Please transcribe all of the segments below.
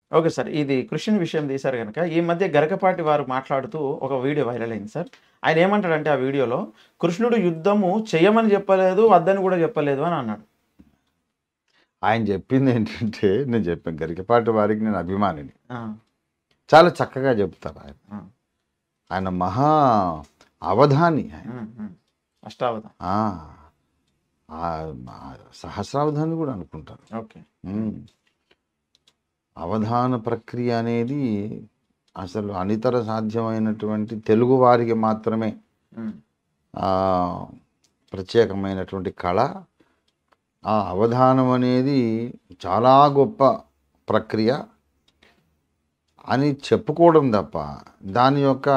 Okay sir ఇది కృష్ణుని విషయం తీశారు కనుక ఈ మధ్య గరకపాటి వారు మాట్లాడుతూ ఒక వీడియో వైరల్ అయింది సార్ ఆయన ఏమంటాడంటే ఆ వీడియోలో కృష్ణుడు యుద్ధము చేయమని చెప్పలేదు వద్దని కూడా చెప్పలేదు అని అన్నాడు ఆయన చెప్పింది ఏంటంటే నేను చెప్పాను గరికపాటి వారికి నేను అభిమానిని ఆ, చాలా చక్కగా చెప్తారు ఆయన ఆ, ఆయన మహా అవధాని ఆయన ఉమ్, ఉమ్. అష్టావధం ఆ, ఆ, ఆ సహస్రావధాని కూడా అనుకుంటారు ఓకే ఉమ్. అవధాన ప్రక్రియ అనేది అసలు అనితర సాధ్యమైనటువంటి తెలుగు వారికి మాత్రమే ఉమ్, ఆ, ప్రత్యేకమైనటువంటి కళ ఆ అవధానం అనేది చాలా గొప్ప ప్రక్రియ అని చెప్పుకోవడం తప్ప దాని యొక్క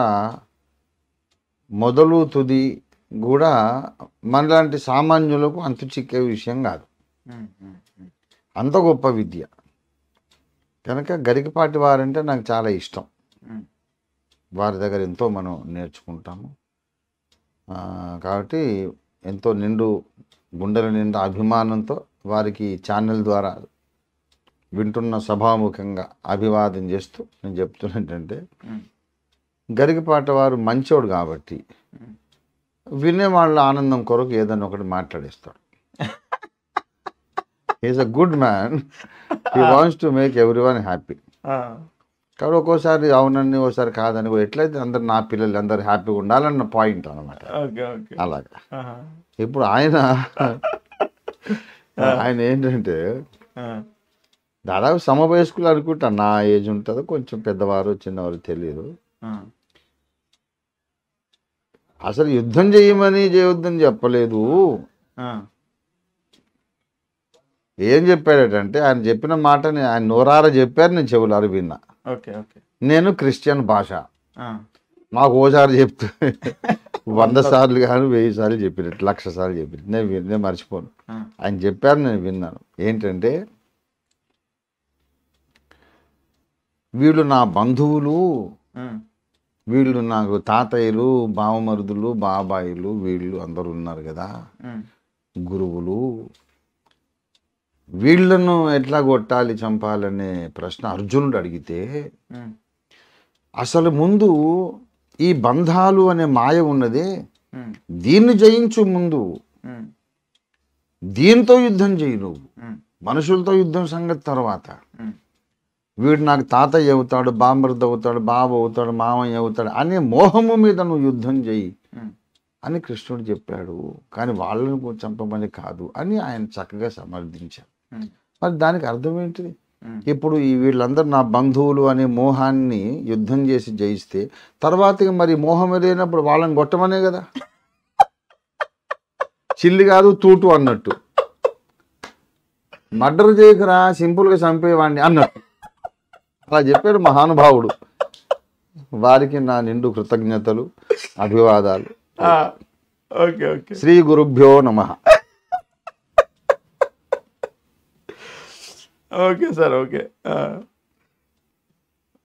మొదలు తుది కూడా మనలాంటి సామాన్యులకు అంతు చిక్కే విషయం కాదు ఉమ్, ఉమ్, ఉమ్. అంత గొప్ప విద్య కనుక గరికపాటి వారంటే నాకు చాలా ఇష్టం ఉమ్. వారి దగ్గర ఎంతో మనం నేర్చుకుంటాము ఆ, కాబట్టి ఎంతో నిండు గుండెల నిండా అభిమానంతో వారికి ఛానల్ ద్వారా వింటున్న సభాముఖంగా అభివాదం చేస్తూ నేను చెప్తున్నట్టంటే ఉమ్. గరికపాట వారు మంచోడు కాబట్టి ఉమ్. వినే వాళ్ళ ఆనందం కొరకు ఏదైనా ఒకటి మాట్లాడేస్తాడు is a good man he wants to make everyone happy ఆ, కాబట్టి ఒక్కోసారి అవునని ఒకసారి కాదని కూడా ఎట్లయితే అందరు నా పిల్లలు అందరు హ్యాపీగా ఉండాలన్న పాయింట్ అనమాట ఓకే ఓకే అలాగా ఆహా. ఇప్పుడు ఆయన ఆయన ఏంటంటే ఆ, దాదాపు సమవయస్కులు అనుకుంటా నా ఏజ్ ఉంటుందో కొంచెం పెద్దవారు చిన్నవారు తెలియదు ఆ, అసలు యుద్ధం చేయమని చేయొద్దని చెప్పలేదు ఆ, ఏం చెప్పాడటంటే ఆయన చెప్పిన మాటని ఆయన నోరార చెప్పారు నేను చెవులారు విన్నా ఓకే ఓకే నేను క్రిస్టియన్ భాష ఆ, నాకు ఓసారి చెప్తూ వంద సార్లు కానీ వెయ్యి సార్లు చెప్పినట్టు లక్ష సార్లు చెప్పినట్టు నేను విన్- నేను మర్చిపోను ఆ, ఆయన చెప్పారు నేను విన్నాను ఏంటంటే వీళ్ళు నా బంధువులు ఉమ్, వీళ్ళు నాకు తాతయ్యలు బావమరుదులు బాబాయిలు వీళ్ళు అందరూ ఉన్నారు కదా ఉమ్, గురువులు వీళ్ళను ఎట్లా కొట్టాలి చంపాలనే ప్రశ్న అర్జునుడు అడిగితే ఉమ్, అసలు ముందు ఈ బంధాలు అనే మాయ ఉన్నదే ఉమ్, దీన్ని జయించు ముందు ఉమ్, దీంతో యుద్ధం చేయి నువ్వు ఉమ్, మనుషులతో యుద్ధం సంగతి తర్వాత ఉమ్, వీడు నాకు తాతయ్య అవుతాడు బామర్ది అవుతాడు బాబు అవుతాడు మామయ్య అవుతాడు అనే మోహము మీద నువ్వు యుద్ధం చెయ్యి ఉమ్, అని కృష్ణుడు చెప్పాడు కానీ వాళ్ళని చంపమని కాదు అని ఆయన చక్కగా సమర్థించారు ఉమ్, మరి దానికి అర్థం ఏంటిది ఉమ్. ఇప్పుడు ఈ వీళ్ళందరూ నా బంధువులు అనే మోహాన్ని యుద్ధం చేసి జయిస్తే తర్వాత ఇక మరి మోహం లేనప్పుడు వాళ్ళని కొట్టమనే కదా చిల్లి కాదు తూటు అన్నట్టు మర్డర్ చేయకరా సింపుల్గా చంపేవాడిని అన్నట్టు అలా చెప్పాడు మహానుభావుడు వారికి నా నిండు కృతజ్ఞతలు అభివాదాలు ఆ, ఓకే ఓకే శ్రీ గురుభ్యో నమః ఓకే సార్ ఓకే ఆ,